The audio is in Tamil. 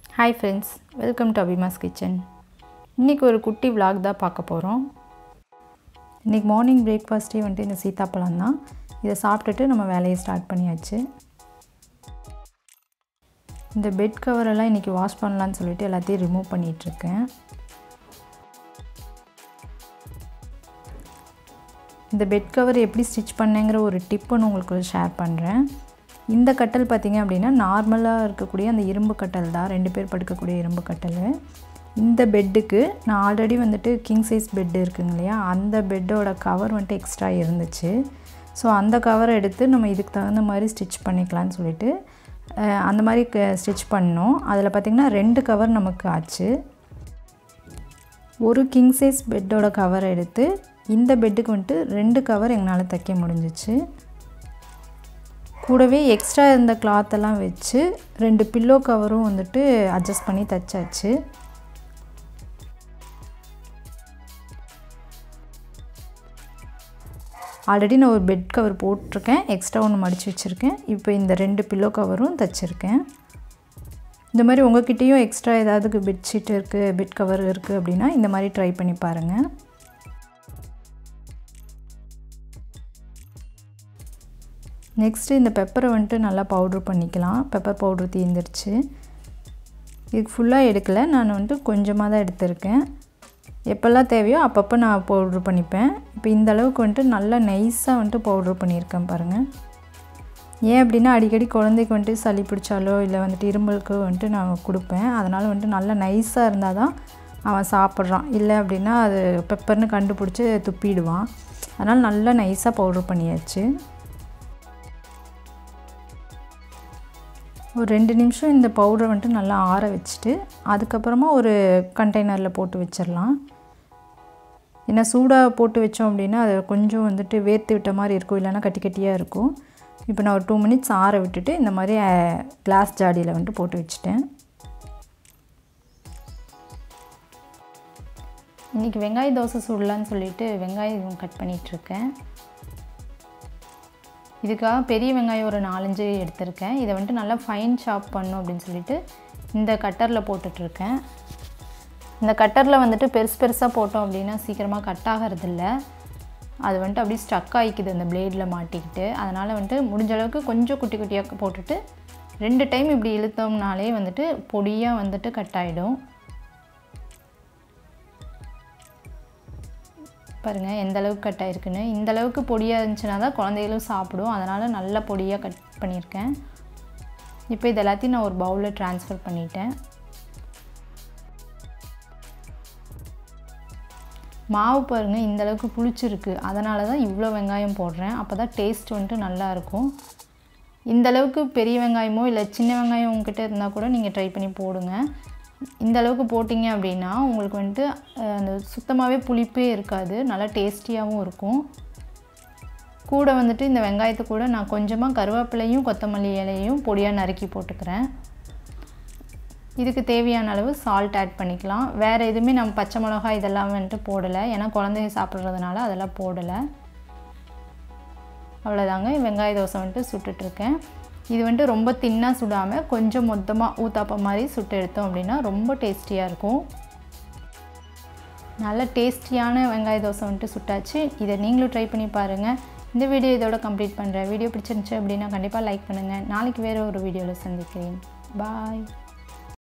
hi friends welcome to Abhimas kitchen இன்றைக்கி ஒரு குட்டி vlog தான் பார்க்க போகிறோம் இன்றைக்கி மார்னிங் பிரேக்ஃபாஸ்ட்டே வந்துட்டு இந்த சீத்தாப்பழம் தான் இதை சாப்பிட்டுட்டு நம்ம வேலையை ஸ்டார்ட் பண்ணியாச்சு இந்த பெட் கவரெல்லாம் இன்றைக்கி வாஷ் பண்ணலான்னு சொல்லிட்டு எல்லாத்தையும் ரிமூவ் பண்ணிகிட்ருக்கேன் இந்த பெட் கவர் எப்படி ஸ்டிச் பண்ணேங்கிற ஒரு டிப்பு நான் உங்களுக்கு ஷேர் பண்ணுறேன் இந்த கட்டல் பார்த்திங்க அப்படின்னா நார்மலாக இருக்கக்கூடிய அந்த இரும்பு கட்டல் தான் ரெண்டு பேர் படுக்கக்கூடிய இரும்பு கட்டல் இந்த பெட்டுக்கு நான் ஆல்ரெடி வந்துட்டு கிங் சைஸ் பெட்டு இருக்குங்க இல்லையா அந்த பெட்டோட கவர் வந்துட்டு எக்ஸ்ட்ரா இருந்துச்சு ஸோ அந்த கவரை எடுத்து நம்ம இதுக்கு தகுந்த மாதிரி ஸ்டிச் பண்ணிக்கலாம்னு சொல்லிட்டு அஹ், அந்த மாதிரி ஸ்டிச் பண்ணோம் அதில் பார்த்திங்கன்னா ரெண்டு கவர் நமக்கு ஆச்சு ஒரு கிங் சைஸ் பெட்டோட கவர் எடுத்து இந்த பெட்டுக்கு வந்துட்டு ரெண்டு கவர் எங்களால் தைக்க முடிஞ்சிச்சு கூடவே எக்ஸ்ட்ரா இருந்த கிளாத்தெல்லாம் வச்சு ரெண்டு பில்லோ கவரும் வந்துட்டு அட்ஜஸ்ட் பண்ணி தைச்சாச்சு ஆல்ரெடி நான் ஒரு பெட் கவர் போட்டிருக்கேன் எக்ஸ்ட்ரா ஒன்று மடித்து வச்சுருக்கேன் இப்போ இந்த ரெண்டு பில்லோ கவரும் தைச்சிருக்கேன் இந்த மாதிரி உங்ககிட்டயும் எக்ஸ்ட்ரா ஏதாவது பெட்ஷீட் இருக்குது பெட் கவர் இருக்குது அப்படின்னா இந்த மாதிரி ட்ரை பண்ணி பாருங்கள் நெக்ஸ்ட்டு இந்த பெப்பரை வந்துட்டு நல்லா பவுட்ரு பண்ணிக்கலாம் பெப்பர் பவுட்ரு தீர்ந்துருச்சு இதுக்கு ஃபுல்லாக எடுக்கலை நான் வந்துட்டு கொஞ்சமாக தான் எடுத்திருக்கேன் எப்போல்லாம் தேவையோ அப்பப்போ நான் பவுட்ரு பண்ணிப்பேன் இப்போ இந்த அளவுக்கு வந்துட்டு நல்லா நைஸாக வந்துட்டு பவுட்ரு பண்ணியிருக்கேன் பாருங்கள் ஏன் அப்படின்னா அடிக்கடி குழந்தைக்கு வந்துட்டு சளி பிடிச்சாலோ இல்லை வந்துட்டு இருமலுக்கு வந்துட்டு நான் கொடுப்பேன் அதனால் வந்துட்டு நல்லா நைஸாக இருந்தால் தான் அவன் சாப்பிட்றான் இல்லை அப்படின்னா அது பெப்பர்னு கண்டுபிடிச்சி துப்பிடுவான் அதனால் நல்லா நைஸாக பவுட்ரு பண்ணியாச்சு ஒரு ரெண்டு நிமிஷம் இந்த பவுடரை வந்துட்டு நல்லா ஆற வச்சுட்டு அதுக்கப்புறமா ஒரு கண்டெய்னரில் போட்டு வச்சிடலாம் ஏன்னா சூடாக போட்டு வச்சோம் அப்படின்னா அது கொஞ்சம் வந்துட்டு வேர்த்து விட்ட மாதிரி இருக்கும் இல்லைன்னா கட்டி கட்டியாக இருக்கும் இப்போ நான் ஒரு டூ மினிட்ஸ் ஆற விட்டுட்டு இந்த மாதிரி கிளாஸ் ஜாடியில் வந்துட்டு போட்டு வச்சுட்டேன் இன்றைக்கி வெங்காய தோசை சுடலான்னு சொல்லிட்டு வெங்காயம் கட் பண்ணிகிட்ருக்கேன் இதுக்காக பெரிய வெங்காயம் ஒரு நாலஞ்சு எடுத்திருக்கேன் இதை வந்துட்டு நல்லா ஃபைன் சாப் பண்ணும் அப்படின்னு சொல்லிட்டு இந்த கட்டரில் போட்டுட்ருக்கேன் இந்த கட்டரில் வந்துட்டு பெருசு பெருசாக போட்டோம் அப்படின்னா சீக்கிரமாக கட் ஆகிறதில்ல அது வந்துட்டு அப்படியே ஸ்டக் ஆகிக்குது இந்த பிளேடில் மாட்டிக்கிட்டு அதனால் வந்துட்டு முடிஞ்ச அளவுக்கு கொஞ்சம் குட்டி குட்டியாக போட்டுட்டு ரெண்டு டைம் இப்படி இழுத்தோம்னாலே வந்துட்டு பொடியாக வந்துட்டு கட் ஆகிடும் பாருங்கள் எந்த அளவுக்கு கட் ஆயிருக்குன்னு இந்த அளவுக்கு பொடியாக இருந்துச்சுன்னா தான் குழந்தைகளும் சாப்பிடும் அதனால் நல்ல பொடியாக கட் பண்ணியிருக்கேன் இப்போ இது எல்லாத்தையும் நான் ஒரு பவுலில் ட்ரான்ஸ்ஃபர் பண்ணிட்டேன் மாவு பாருங்கள் இந்த அளவுக்கு புளிச்சிருக்கு அதனால தான் இவ்வளோ வெங்காயம் போடுறேன் அப்போ தான் டேஸ்ட் வந்துட்டு நல்லாயிருக்கும் இந்த அளவுக்கு பெரிய வெங்காயமோ இல்லை சின்ன வெங்காயம் உங்ககிட்ட இருந்தால் கூட நீங்கள் ட்ரை பண்ணி போடுங்க இந்த அளவுக்கு போட்டிங்க அப்படின்னா உங்களுக்கு வந்துட்டு அஹ், அந்த சுத்தமாகவே புளிப்பே இருக்காது நல்லா டேஸ்டியாகவும் இருக்கும் கூட வந்துட்டு இந்த வெங்காயத்தை கூட நான் கொஞ்சமாக கருவேப்பிலையும் கொத்தமல்லி இலையும் பொடியாக நறுக்கி போட்டுக்கிறேன் இதுக்கு தேவையான அளவு சால்ட் ஆட் பண்ணிக்கலாம் வேறு எதுவுமே நம்ம பச்சை மிளகாய் இதெல்லாம் வந்துட்டு போடலை ஏன்னா குழந்தைங்க சாப்பிட்றதுனால அதெல்லாம் போடலை அவ்வளோதாங்க வெங்காய தோசை வந்துட்டு சுட்டுட்ருக்கேன் இது வந்துட்டு ரொம்ப தின்னாக சுடாமல் கொஞ்சம் மொத்தமாக ஊத்தாப்பம் மாதிரி சுட்டு எடுத்தோம் அப்படின்னா ரொம்ப டேஸ்டியாக இருக்கும் நல்ல டேஸ்டியான வெங்காய தோசை வந்துட்டு சுட்டாச்சு இதை நீங்களும் ட்ரை பண்ணி பாருங்கள் இந்த வீடியோ இதோட கம்ப்ளீட் பண்ணுறேன் வீடியோ பிடிச்சிருந்துச்சு அப்படின்னா கண்டிப்பாக லைக் பண்ணுங்கள் நாளைக்கு வேறு ஒரு வீடியோவில் சந்திக்கிறேன் பாய்